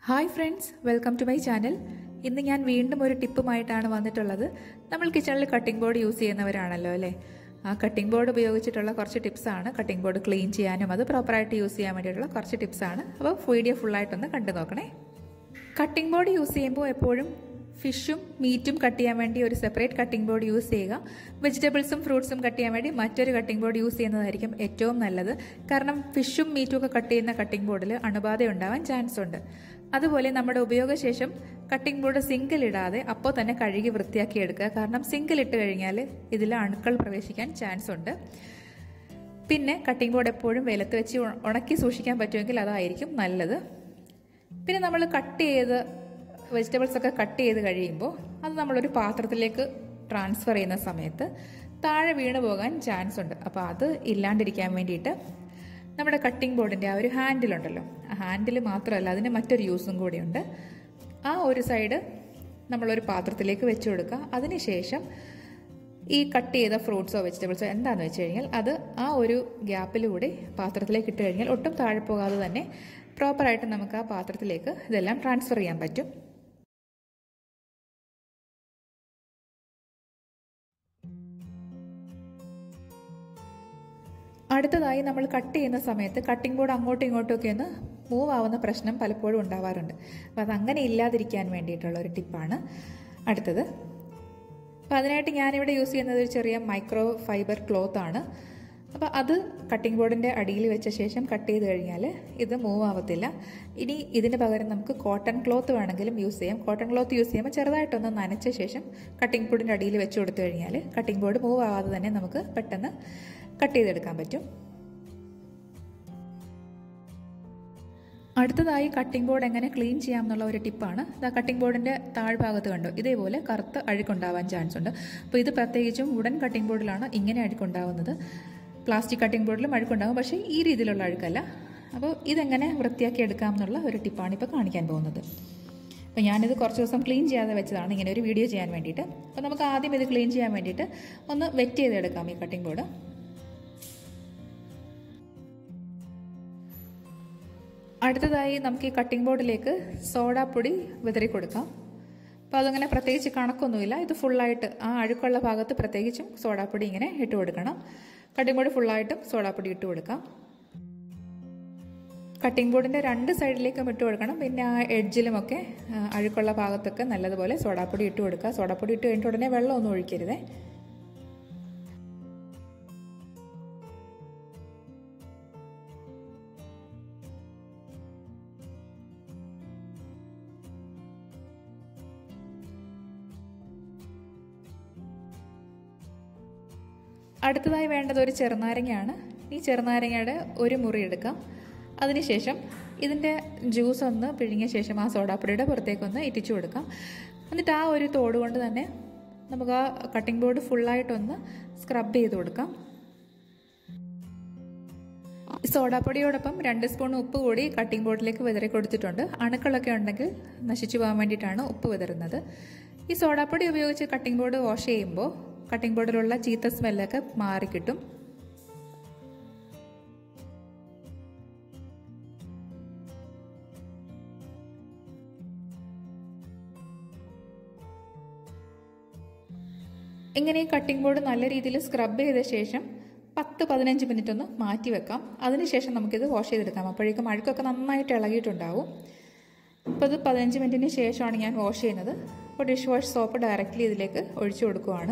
hi friends welcome to my channel ഇന്ന് ഞാൻ വീണ്ടും ഒരു ടിപ്പുമായിട്ടാണ് വന്നിട്ടുള്ളത് നമ്മൾ കിച്ചണിൽ കട്ടിംഗ് ബോർഡ് യൂസ് ചെയ്യുന്നവരാണല്ലോ അല്ലേ ആ കട്ടിംഗ് ബോർഡ് ഉപയോഗിച്ചിട്ടുള്ള കുറച്ച് ടിപ്സാണ് കട്ടിംഗ് ബോർഡ് ക്ലീൻ ചെയ്യാനും അത് പ്രോപ്പറായിട്ട് യൂസ് ചെയ്യാൻ വേണ്ടിയിട്ടുള്ള കുറച്ച് ടിപ്സാണ് അപ്പോൾ വീഡിയോ ഫുള്ളായിട്ടൊന്ന് കണ്ടു നോക്കണേ കട്ടിംഗ് ബോർഡ് യൂസ് ചെയ്യുമ്പോൾ എപ്പോഴും ഫിഷും മീറ്റും കട്ട് ചെയ്യാൻ വേണ്ടി ഒരു സെപ്പറേറ്റ് കട്ടിംഗ് ബോർഡ് യൂസ് ചെയ്യുക വെജിറ്റബിൾസും ഫ്രൂട്ട്സും കട്ട് ചെയ്യാൻ വേണ്ടി മറ്റൊരു കട്ടിംഗ് ബോർഡ് യൂസ് ചെയ്യുന്നതായിരിക്കും ഏറ്റവും നല്ലത് കാരണം ഫിഷും മീറ്റും ഒക്കെ കട്ട് ചെയ്യുന്ന കട്ടിംഗ് ബോർഡിൽ അണുബാധ ഉണ്ടാവാൻ ചാൻസ് ഉണ്ട് അതുപോലെ നമ്മുടെ ഉപയോഗശേഷം കട്ടിംഗ് ബോർഡ് സിങ്കിൽ ഇടാതെ അപ്പോൾ തന്നെ കഴുകി വൃത്തിയാക്കി എടുക്കുക കാരണം സിങ്കിൽ ഇട്ട് കഴിഞ്ഞാൽ ഇതിൽ അണുക്കൾ പ്രവേശിക്കാൻ ചാൻസ് ഉണ്ട് പിന്നെ കട്ടിംഗ് ബോർഡ് എപ്പോഴും വെയിലത്ത് വെച്ച് ഉണക്കി സൂക്ഷിക്കാൻ പറ്റുമെങ്കിൽ അതായിരിക്കും നല്ലത് പിന്നെ നമ്മൾ കട്ട് ചെയ്ത് വെജിറ്റബിൾസ് ഒക്കെ കട്ട് ചെയ്ത് കഴിയുമ്പോൾ അത് നമ്മളൊരു പാത്രത്തിലേക്ക് ട്രാൻസ്ഫർ ചെയ്യുന്ന സമയത്ത് താഴെ വീണ് പോകാൻ ചാൻസ് ഉണ്ട് അപ്പോൾ അത് ഇല്ലാണ്ടിരിക്കാൻ വേണ്ടിയിട്ട് നമ്മുടെ കട്ടിംഗ് ബോർഡിൻ്റെ ആ ഒരു ഹാൻഡിലുണ്ടല്ലോ ആ ഹാൻഡിൽ മാത്രമല്ല അതിന് മറ്റൊരു യൂസും കൂടിയുണ്ട് ആ ഒരു സൈഡ് നമ്മളൊരു പാത്രത്തിലേക്ക് വെച്ച് കൊടുക്കുക അതിനുശേഷം ഈ കട്ട് ചെയ്ത ഫ്രൂട്ട്സോ വെജിറ്റബിൾസോ എന്താണെന്ന് വെച്ച് കഴിഞ്ഞാൽ അത് ആ ഒരു ഗ്യാപ്പിലൂടെ പാത്രത്തിലേക്ക് ഇട്ട് കഴിഞ്ഞാൽ ഒട്ടും താഴെ പോകാതെ തന്നെ പ്രോപ്പറായിട്ട് നമുക്ക് ആ പാത്രത്തിലേക്ക് ഇതെല്ലാം ട്രാൻസ്ഫർ ചെയ്യാൻ പറ്റും അടുത്തതായി നമ്മൾ കട്ട് ചെയ്യുന്ന സമയത്ത് കട്ടിംഗ് ബോർഡ് അങ്ങോട്ടും ഇങ്ങോട്ടും ഒക്കെ ഒന്ന് മൂവ് ആവുന്ന പ്രശ്നം പലപ്പോഴും ഉണ്ടാവാറുണ്ട് അപ്പോൾ അത് അങ്ങനെ ഇല്ലാതിരിക്കാൻ വേണ്ടിയിട്ടുള്ള ഒരു ടിപ്പാണ് അടുത്തത് അപ്പോൾ അതിനായിട്ട് ഞാനിവിടെ യൂസ് ചെയ്യുന്നത് ഒരു ചെറിയ മൈക്രോ ഫൈബർ ക്ലോത്ത് ആണ് അപ്പോൾ അത് കട്ടിംഗ് ബോർഡിൻ്റെ അടിയിൽ വെച്ച ശേഷം കട്ട് ചെയ്ത് കഴിഞ്ഞാൽ ഇത് മൂവ് ആവത്തില്ല ഇനി ഇതിന് പകരം നമുക്ക് കോട്ടൺ ക്ലോത്ത് വേണമെങ്കിലും യൂസ് ചെയ്യാം കോട്ടൺ ക്ലോത്ത് യൂസ് ചെയ്യുമ്പോൾ ചെറുതായിട്ടൊന്ന് നനച്ച ശേഷം കട്ടിംഗ് ബോർഡിൻ്റെ അടിയിൽ വെച്ച് കൊടുത്തു കഴിഞ്ഞാൽ കട്ടിംഗ് ബോർഡ് മൂവ് ആവാതെ തന്നെ നമുക്ക് പെട്ടെന്ന് കട്ട് ചെയ്തെടുക്കാൻ പറ്റും അടുത്തതായി കട്ടിംഗ് ബോർഡ് എങ്ങനെ ക്ലീൻ ചെയ്യാം എന്നുള്ള ഒരു ടിപ്പാണ് ഇതാ കട്ടിംഗ് ബോർഡിൻ്റെ താഴ്ഭാഗത്ത് കണ്ടു ഇതേപോലെ കറുത്ത് അഴുക്കുണ്ടാവാൻ ചാൻസ് ഉണ്ട് അപ്പോൾ ഇത് പ്രത്യേകിച്ചും വുഡൻ കട്ടിംഗ് ബോർഡിലാണ് ഇങ്ങനെ അഴുക്കുണ്ടാവുന്നത് പ്ലാസ്റ്റിക് കട്ടിംഗ് ബോർഡിലും അഴുക്കുണ്ടാവും പക്ഷേ ഈ രീതിയിലുള്ള അഴുക്കല്ല അപ്പോൾ ഇതെങ്ങനെ വൃത്തിയാക്കി എടുക്കാം എന്നുള്ള ഒരു ടിപ്പാണ് ഇപ്പോൾ കാണിക്കാൻ പോകുന്നത് അപ്പോൾ ഞാനിത് കുറച്ച് ദിവസം ക്ലീൻ ചെയ്യാതെ വെച്ചതാണ് ഇങ്ങനെ ഒരു വീഡിയോ ചെയ്യാൻ വേണ്ടിയിട്ട് അപ്പോൾ നമുക്ക് ആദ്യം ഇത് ക്ലീൻ ചെയ്യാൻ വേണ്ടിയിട്ട് ഒന്ന് വെറ്റ് ചെയ്തെടുക്കാം ഈ കട്ടിംഗ് ബോർഡ് അടുത്തതായി നമുക്ക് ഈ കട്ടിംഗ് ബോർഡിലേക്ക് സോഡാപ്പൊടി വിതറി കൊടുക്കാം അപ്പോൾ അതങ്ങനെ പ്രത്യേകിച്ച് കണക്കൊന്നുമില്ല ഇത് ഫുള്ളായിട്ട് ആ അഴുക്കുള്ള ഭാഗത്ത് പ്രത്യേകിച്ചും സോഡാപ്പൊടി ഇങ്ങനെ ഇട്ട് കൊടുക്കണം കട്ടിംഗ് ബോർഡ് ഫുള്ളായിട്ടും സോഡാപ്പൊടി ഇട്ട് കൊടുക്കാം കട്ടിംഗ് ബോർഡിൻ്റെ രണ്ട് സൈഡിലേക്കും ഇട്ട് കൊടുക്കണം പിന്നെ ആ എഡ്ജിലുമൊക്കെ അഴുക്കുള്ള ഭാഗത്തൊക്കെ നല്ലതുപോലെ സോഡാപ്പൊടി ഇട്ട് കൊടുക്കുക സോഡാപ്പൊടി ഇട്ട് കഴിഞ്ഞിട്ട് ഉടനെ വെള്ളമൊന്നും ഒഴിക്കരുതേ അടുത്തതായി വേണ്ടത് ഒരു ചെറുനാരങ്ങയാണ് ഈ ചെറുനാരങ്ങയുടെ ഒരു മുറി എടുക്കാം അതിനുശേഷം ഇതിൻ്റെ ജ്യൂസ് ഒന്ന് പിഴിഞ്ഞ ശേഷം ആ സോഡാപ്പൊടിയുടെ പുറത്തേക്കൊന്ന് ഇറ്റിച്ചു കൊടുക്കാം എന്നിട്ട് ആ ഒരു തോട് കൊണ്ട് തന്നെ നമുക്ക് ആ കട്ടിംഗ് ബോർഡ് ഫുള്ളായിട്ടൊന്ന് സ്ക്രബ് ചെയ്ത് കൊടുക്കാം സോഡാപ്പൊടിയോടൊപ്പം രണ്ട് സ്പൂൺ ഉപ്പ് കൂടി കട്ടിംഗ് ബോർഡിലേക്ക് വിതറി കൊടുത്തിട്ടുണ്ട് അണുക്കളൊക്കെ ഉണ്ടെങ്കിൽ നശിച്ചു പോകാൻ വേണ്ടിയിട്ടാണ് ഉപ്പ് വിതറുന്നത് ഈ സോഡാപ്പൊടി ഉപയോഗിച്ച് കട്ടിംഗ് ബോർഡ് വാഷ് ചെയ്യുമ്പോൾ കട്ടിംഗ് ബോർഡിലുള്ള ചീത്ത സ്മെല്ലൊക്കെ മാറിക്കിട്ടും ഇങ്ങനെ ഈ കട്ടിംഗ് ബോർഡ് നല്ല രീതിയിൽ സ്ക്രബ് ചെയ്ത ശേഷം പത്ത് പതിനഞ്ച് മിനിറ്റ് ഒന്ന് മാറ്റി വെക്കാം അതിനുശേഷം നമുക്കിത് വാഷ് ചെയ്തെടുക്കാം അപ്പോഴേക്കും അഴുക്കൊക്കെ നന്നായിട്ട് ഇളകിയിട്ടുണ്ടാവും അപ്പോൾ ഇത് പതിനഞ്ച് മിനിറ്റിന് ശേഷമാണ് ഞാൻ വാഷ് ചെയ്യുന്നത് അപ്പോൾ ഡിഷ് വാഷ് സോപ്പ് ഡയറക്റ്റ്ലി ഇതിലേക്ക് ഒഴിച്ചു കൊടുക്കുവാണ്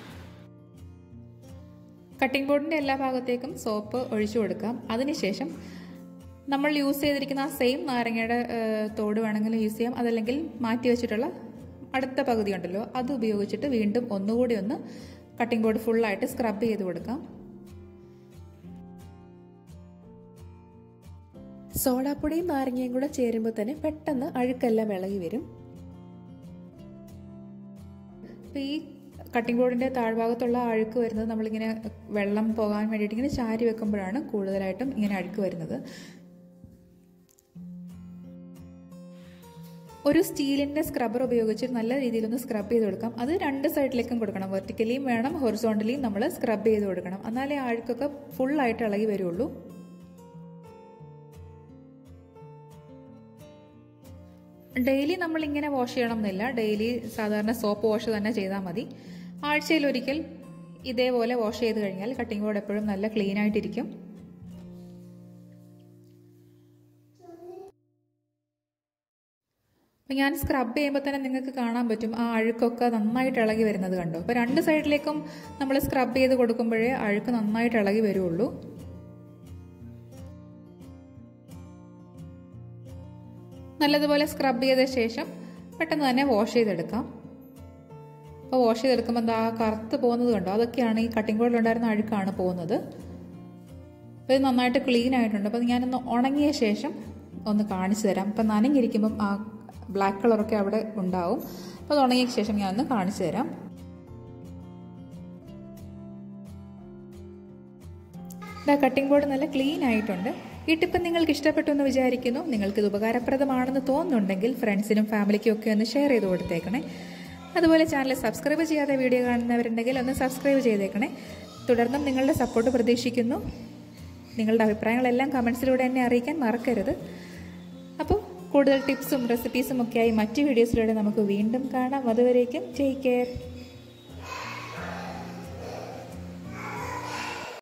കട്ടിംഗ് ബോർഡിൻ്റെ എല്ലാ ഭാഗത്തേക്കും സോപ്പ് ഒഴിച്ചു കൊടുക്കാം അതിനുശേഷം നമ്മൾ യൂസ് ചെയ്തിരിക്കുന്ന ആ സെയിം നാരങ്ങയുടെ തോട് വേണമെങ്കിലും യൂസ് ചെയ്യാം അതല്ലെങ്കിൽ മാറ്റി വെച്ചിട്ടുള്ള അടുത്ത പകുതി ഉണ്ടല്ലോ അത് ഉപയോഗിച്ചിട്ട് വീണ്ടും ഒന്നുകൂടി ഒന്ന് കട്ടിംഗ് ബോർഡ് ഫുള്ളായിട്ട് സ്ക്രബ് ചെയ്ത് കൊടുക്കാം സോഡാപ്പൊടിയും നാരങ്ങയും കൂടെ ചേരുമ്പോൾ തന്നെ പെട്ടെന്ന് അഴുക്കെല്ലാം ഇളകി വരും അപ്പോൾ ഈ കട്ടിംഗ് ബോർഡിൻ്റെ താഴ്ഭാഗത്തുള്ള അഴുക്ക് വരുന്നത് നമ്മളിങ്ങനെ വെള്ളം പോകാൻ വേണ്ടിയിട്ട് ഇങ്ങനെ ചാരി വെക്കുമ്പോഴാണ് കൂടുതലായിട്ടും ഇങ്ങനെ അഴുക്ക് വരുന്നത് ഒരു സ്റ്റീലിൻ്റെ സ്ക്രബ്ബർ ഉപയോഗിച്ച് നല്ല രീതിയിലൊന്ന് സ്ക്രബ് ചെയ്ത് കൊടുക്കാം അത് രണ്ട് സൈഡിലേക്കും കൊടുക്കണം വെർട്ടിക്കലിയും വേണം ഹൊറിസോണ്ടലിയും നമ്മൾ സ്ക്രബ് ചെയ്ത് കൊടുക്കണം എന്നാലേ ആ അഴുക്കൊക്കെ ഫുള്ളായിട്ട് ഇളകി വരുള്ളൂ ഡെയിലി നമ്മളിങ്ങനെ വാഷ് ചെയ്യണം എന്നില്ല ഡെയിലി സാധാരണ സോപ്പ് വാഷ് തന്നെ ചെയ്താൽ മതി ആഴ്ചയിൽ ഒരിക്കൽ ഇതേപോലെ വാഷ് ചെയ്ത് കഴിഞ്ഞാൽ കട്ടിംഗ് ബോർഡ് എപ്പോഴും നല്ല ക്ലീൻ ആയിട്ടിരിക്കും അപ്പം ഞാൻ സ്ക്രബ് ചെയ്യുമ്പോൾ തന്നെ നിങ്ങൾക്ക് കാണാൻ പറ്റും ആ അഴുക്കൊക്കെ നന്നായിട്ട് ഇളകി വരുന്നത് കണ്ടോ അപ്പോൾ രണ്ട് സൈഡിലേക്കും നമ്മൾ സ്ക്രബ് ചെയ്ത് കൊടുക്കുമ്പോഴേ അഴുക്ക് നന്നായിട്ട് ഇളകി വരുള്ളൂ നല്ലതുപോലെ സ്ക്രബ് ചെയ്ത ശേഷം പെട്ടെന്ന് തന്നെ വാഷ് ചെയ്തെടുക്കാം അപ്പോൾ വാഷ് ചെയ്തെടുക്കുമ്പോൾ എന്താ കറുത്ത് പോകുന്നത് കണ്ടോ അതൊക്കെയാണ് ഈ കട്ടിംഗ് ബോർഡിലുണ്ടായിരുന്ന അഴുക്കാണ് പോകുന്നത് അപ്പോൾ ഇത് നന്നായിട്ട് ക്ലീൻ ആയിട്ടുണ്ട് അപ്പോൾ ഞാനൊന്ന് ഉണങ്ങിയ ശേഷം ഒന്ന് കാണിച്ചു തരാം അപ്പം നനഞ്ഞിരിക്കുമ്പം ആ ബ്ലാക്ക് കളറൊക്കെ അവിടെ ഉണ്ടാവും അപ്പോൾ അത് ഉണങ്ങിയ ശേഷം ഞാനൊന്ന് കാണിച്ചു തരാം ഇതാ കട്ടിംഗ് ബോർഡ് നല്ല ക്ലീൻ ആയിട്ടുണ്ട് ഈ ടിപ്പ് നിങ്ങൾക്ക് ഇഷ്ടപ്പെട്ടു എന്ന് വിചാരിക്കുന്നു നിങ്ങൾക്ക് ഇത് ഉപകാരപ്രദമാണെന്ന് തോന്നുന്നുണ്ടെങ്കിൽ ഫ്രണ്ട്സിനും ഫാമിലിക്കും ഒക്കെ ഒന്ന് ഷെയർ ചെയ്ത് കൊടുത്തേക്കണേ അതുപോലെ ചാനൽ സബ്സ്ക്രൈബ് ചെയ്യാതെ വീഡിയോ കാണുന്നവരുണ്ടെങ്കിൽ ഒന്ന് സബ്സ്ക്രൈബ് ചെയ്തേക്കണേ തുടർന്നും നിങ്ങളുടെ സപ്പോർട്ട് പ്രതീക്ഷിക്കുന്നു നിങ്ങളുടെ അഭിപ്രായങ്ങളെല്ലാം കമൻസിലൂടെ എന്നെ അറിയിക്കാൻ മറക്കരുത് അപ്പോൾ കൂടുതൽ ടിപ്സും റെസിപ്പീസും ഒക്കെയായി മറ്റ് വീഡിയോസിലൂടെ നമുക്ക് വീണ്ടും കാണാം അതുവരേക്കും ടേക്ക് കെയർ